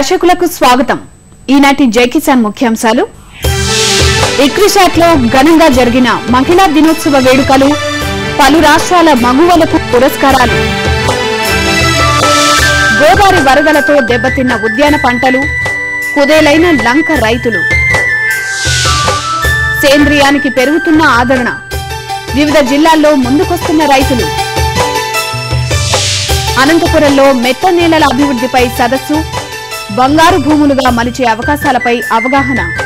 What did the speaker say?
దర్శకులకు స్వాగతం ఈనాటి జై కిసాన్ ముఖ్యాంశాలు ఇక్రిషాట్లో ఘనంగా జరిగిన మహిళా దినోత్సవ వేడుకలు పలు రాష్ట్రాల మగువలకు పురస్కారాలు గోదావరి వరదలతో దెబ్బతిన్న ఉద్యాన పంటలు కుదేలైన లంక రైతులు సేంద్రియానికి పెరుగుతున్న ఆదరణ వివిధ జిల్లాల్లో ముందుకొస్తున్న రైతులు అనంతపురంలో మెట్ట నేలల అభివృద్ధిపై సదస్సు బంగారు భూములుగా మలిచే అవకాశాలపై అవగాహన